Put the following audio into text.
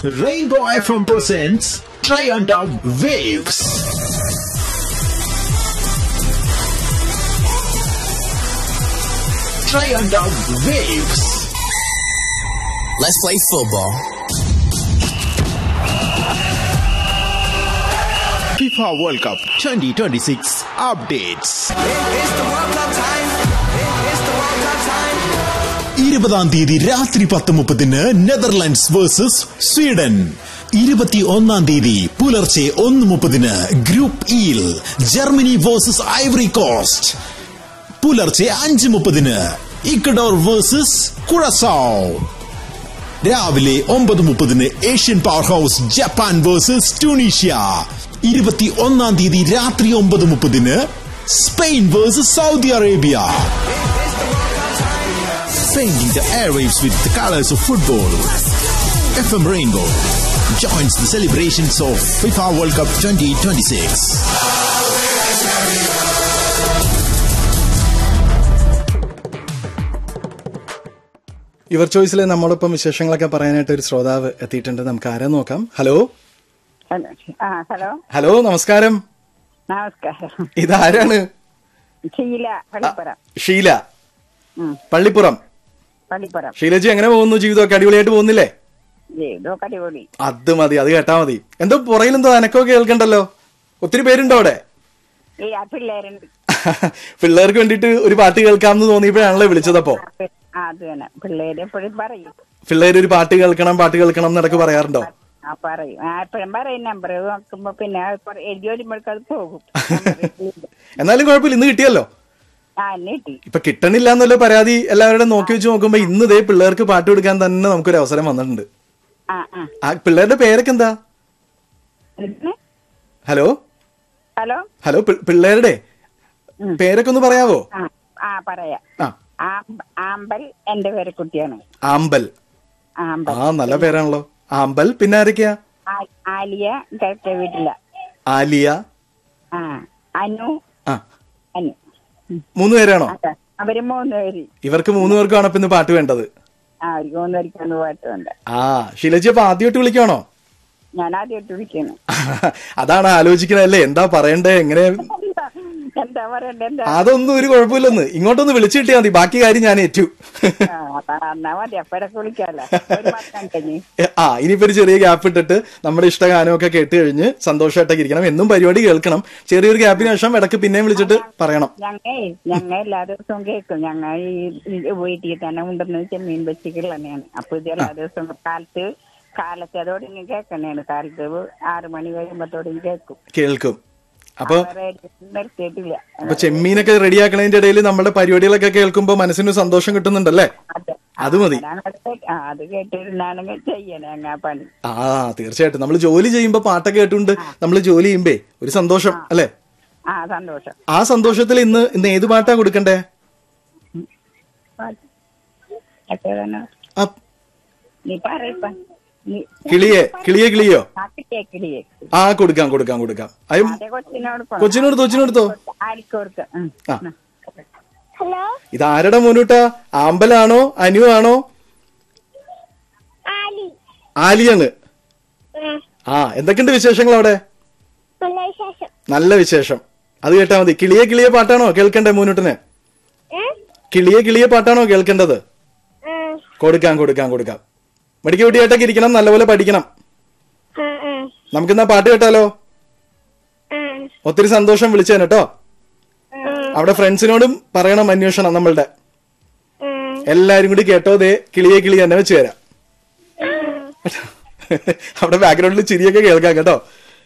Rainbow FM presents Try and Out Waves. Try and Out Waves. Let's play football. FIFA World Cup 2026 updates. ഇരുപതാം തീയതി രാത്രി പത്ത് മുപ്പതിന് Netherlands versus Sweden ഇരുപത്തി ഒന്നാം തീയതി പുലർച്ചെ ഒന്ന് മുപ്പതിന് ഗ്രൂപ്പ് ഇയിൽ ജർമ്മനി വേഴ്സസ് ഐവറി കോസ്റ്റ് പുലർച്ചെ അഞ്ച് മുപ്പതിന് ഇക്കഡോർ വേഴ്സസ് കുഴസാവ് രാവിലെ ഒമ്പത് മുപ്പതിന് Asian power house Japan versus Tunisia ഇരുപത്തി ഒന്നാം തീയതി രാത്രി ഒമ്പത് മുപ്പതിന് Spain versus Saudi Arabia Painting the airwaves with the colors of football. FM Rainbow joins the celebrations of FIFA World Cup 2026. Your ചോയ്സിൽ നമ്മോടൊപ്പം വിശേഷങ്ങളൊക്കെ പറയാനായിട്ട് ഒരു ശ്രോതാവ് എത്തിയിട്ടുണ്ട് നമുക്ക് ആരെ നോക്കാം ഹലോ ഹലോ ആ ഹലോ ഹലോ നമസ്കാരം നമസ്കാരം ഇതാരാണ് ഷീല പള്ളിപ്പുറം ഷീല ഉം, പള്ളിപ്പുറം പള്ളിപ്പുറം ഷീലജി എങ്ങനെ പോകുന്നു ജീവിതമൊക്കെ അടിപൊളിയായിട്ട് പോകുന്നില്ലേ ജീവിതം അടിപൊളി അത് മതി അത് കേട്ടാ മതി എന്തോ പുറകിലെന്തോ അനക്കമൊക്കെ കേൾക്കണ്ടല്ലോ ഒത്തിരി പേരുണ്ടോ അവിടെ ഈ ആ പിള്ളേരുണ്ട് പിള്ളേർക്ക് വേണ്ടിയിട്ട് ഒരു പാട്ട് കേൾക്കാമെന്ന് തോന്നിയപ്പോഴാണല്ലോ വിളിച്ചതപ്പോ ആ, പി- ആ, അത് തന്നെ പിള്ളേര് എപ്പോഴും പറയും പിള്ളേർ ഒരു പാട്ട് കേൾക്കണം പാട്ട് കേൾക്കണം എന്നിടക്ക് പറയാറുണ്ടോ ആ പറയും ആ എപ്പോഴും പറയും നമ്പർ നോക്കുമ്പോ പിന്നെ അത് കുറെ എഴുതി വരുമ്പോഴേക്കും അത് പോകും എന്നാലും കുഴപ്പമില്ല ഇന്ന് കിട്ടിയല്ലോ ആ എന്നെ കിട്ടി ഇപ്പൊ കിട്ടണില്ല എന്നുള്ള പരാതി എല്ലാവരുടെയും നോക്കി വെച്ച് നോക്കുമ്പോ ഇന്ന് ദേ പിള്ളേർക്ക് പാട്ട് കൊടുക്കാൻ തന്നെ നമുക്കൊരു അവസരം വന്നിട്ടുണ്ട് ആ ആ ആ പിള്ളേരുടെ പേരൊക്കെ എന്താ എന്തിന്? ഹലോ ഹലോ ഹലോ പി- പിള്ളേരുടെ ഉം. പേരൊക്കെ ഒന്ന് പറയാവോ ആ ആ പറയാം ആ ആമ്പ- ആമ്പൽ എന്റെ പേര് കുട്ടിയാണ് ആമ്പൽ ആമ്പൽ ആ നല്ല പേരാണല്ലോ ആമ്പൽ പിന്നെ ആരൊക്കെയാ ആ- ആലിയ കിഴക്കേ വീട്ടില ആലിയ ആ അനു ആ അനു മൂന്ന് പേരാണോ അതെ അവര് മൂന്ന് പേര് ഇവർക്ക് മൂന്ന് പേർക്കാണ് ഇപ്പൊ ഇന്ന് പാട്ട് വേണ്ടത് ആ അവർക്ക് മൂന്ന് പേർക്കാണ് പാട്ടുണ്ട് ആ ഷിലജി അപ്പൊ ആദ്യമായിട്ട് വിളിക്കണോ ഞാൻ ആദ്യമായിട്ട് വിളിക്കുന്നു അതാണ് ആലോചിക്കണല്ലേ എന്താ പറയണ്ടേ എങ്ങനെ എന്താ പറയണ്ടേ എന്താ അതൊന്നും ഒരു കുഴപ്പമില്ലെന്ന് ഇങ്ങോട്ടൊന്ന് വിളിച്ചു കിട്ടിയാൽ മതി ബാക്കി കാര്യം ഞാൻ ഏറ്റു ആ, അതാ എന്നാ മതി അപ്പഴൊക്കെ വിളിക്കാലോ ഒരു മാസം കഴിഞ്ഞ് എ, ആ ഇനിയിപ്പോ ഒരു ചെറിയ ഗ്യാപ്പ് ഇട്ടിട്ട് നമ്മുടെ ഇഷ്ടഗാനമൊക്കെ കേട്ട് കഴിഞ്ഞ് സന്തോഷമായിട്ടൊക്കെ ഇരിക്കണം എന്നും പരിപാടി കേൾക്കണം ചെറിയൊരു ഗ്യാപ്പിന് ശേഷം ഇടക്ക് പിന്നെയും വിളിച്ചിട്ട് പറയണം ഞങ്ങ ഞങ്ങ എല്ലാ ദിവസവും കേൾക്കും ഞങ്ങ ഈ ഈ വീട്ടിൽ തന്നെ ഉണ്ടെന്ന് ചെമ്മീൻ വെച്ചിട്ടുള്ളതാണ് അപ്പൊ ഇത് എല്ലാ ദിവസവും കാലത്ത് കാലത്ത് അതോടെ കേൾക്കണേണ് കാലത്ത് ആറു മണി കഴിയുമ്പത്തോടെ കേൾക്കും കേൾക്കും അപ്പൊ റേഡിയോ നിർത്തിയിട്ടില്ല അപ്പൊ ചെമ്മീനൊക്കെ റെഡിയാക്കണതിന്റെ ഇടയിൽ നമ്മുടെ പരിപാടികളൊക്കെ കേൾക്കുമ്പോ മനസ്സിന് സന്തോഷം കിട്ടുന്നുണ്ടല്ലേ അതെ അത് മതി അതാണ് അത് കേട്ട്- ആ, അത് കേട്ടിരുന്നാണെങ്കിൽ ചെയ്യണേ അങ്ങ് ആ പണി ആ തീർച്ചയായിട്ടും നമ്മൾ ജോലി ചെയ്യുമ്പോ പാട്ടൊക്കെ കേട്ടുകൊണ്ട് നമ്മൾ ജോലി ചെയ്യുമ്പേ ഒരു സന്തോഷം അല്ലെ ആ സന്തോഷം ആ സന്തോഷത്തിൽ ഇന്ന് ഇന്ന് ഏത് പാട്ടാ കൊടുക്കണ്ടേ എപ്പോഴാണ് ആ നീ പറയപ്പ നീ കിളിയെ കിളിയെ കിളിയോ ആ കിട്ടിയേ കിട്ടിയേ ആ കൊടുക്കാം കൊടുക്കാം കൊടുക്കാം അയ്യോ അതെ കൊച്ചിനോട് കൊച്ചിനോട് കൊച്ചിനോടുത്തോ ആരിക്കോർക്ക് ആ ഇത് ആരുടെ മോനൂട്ടാ ആമ്പലാണോ അനു ആണോ ആലി ആലിയാണ് ഉം. ആ എന്തൊക്കെയുണ്ട് വിശേഷങ്ങൾ അവിടെ നല്ല വിശേഷം നല്ല വിശേഷം അത് കേട്ടാ മതി കിളിയെ കിളിയെ പാട്ടാണോ കേൾക്കണ്ടേ മോനൂട്ടിന് ഏ? കിളിയെ കിളിയെ പാട്ടാണോ കേൾക്കേണ്ടത് ഉം. കൊടുക്കാം കൊടുക്കാം കൊടുക്കാം മെഡിക്കൽ കുട്ടിയായിട്ടൊക്കെ ഇരിക്കണം നല്ലപോലെ പഠിക്കണം ഉം, ഉം. നമുക്കിന്നാ പാട്ട് കേട്ടാലോ ഉം. ഒത്തിരി സന്തോഷം വിളിച്ചേന് കേട്ടോ ഉം. അവിടെ ഫ്രണ്ട്സിനോടും പറയണം അന്വേഷണം നമ്മളുടെ ഉം. എല്ലാരും കൂടി കേട്ടോ ദേ കിളിയെ കിളി തന്നെ വെച്ച് തരാം അവിടെ ബാക്ക്ഗ്രൗണ്ടിൽ ചിരിയൊക്കെ കേൾക്കാം കേട്ടോ